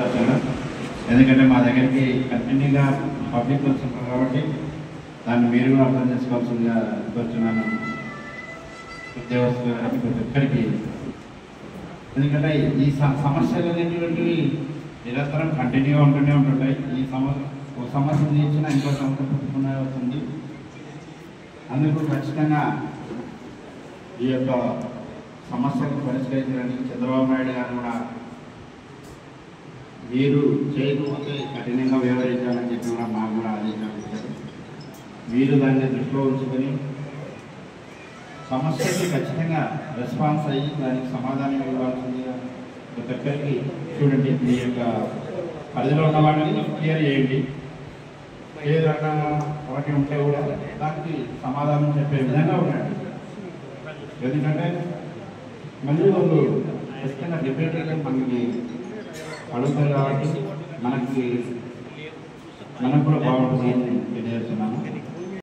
ఎందుకంటే మా దగ్గరికి కంటిన్యూగా పబ్లిక్ వస్తుంటారు కాబట్టి దాన్ని మీరు కూడా అర్థం చేసుకోవాల్సిందిగా కోరుతున్నాను ఉద్యోగస్తులు కానీ ప్రతి ఒక్కరికి ఎందుకంటే ఈ స- సమస్యలు అనేటువంటివి నిరంతరం కంటిన్యూగా ఉంటూనే ఉంటుంటాయి ఈ సమస్య ఒక సమస్య తీర్చిన ఇంకో సమస్య పుట్టుకునే వస్తుంది అందుకు ఖచ్చితంగా ఈ యొక్క సమస్యను పరిష్కరించడానికి చంద్రబాబు నాయుడు గారు కూడా మీరు చేయకపోతే కఠినంగా వ్యవహరించాలని చెప్పి కూడా మాకు కూడా ఆదేశాలు ఇచ్చారు మీరు దాన్ని దృష్టిలో ఉంచుకొని సమస్యకి ఖచ్చితంగా రెస్పాన్స్ అయ్యి దానికి సమాధానం ఇవ్వాల్సిందిగా ప్రతి ఒక్కరికి చూడండి మీ యొక్క పరిధిలో ఉన్న వాటిని క్లియర్ చేయండి ఏదైనా ఒకటి ఉంటే కూడా దానికి సమాధానం చెప్పే విధంగా ఉండండి ఎందుకంటే మళ్ళీ వాళ్ళు ఖచ్చితంగా డిబేట్గా మనకి అడుగుతారు కాబట్టి మనకి మనకు కూడా బాగుంటుంది అని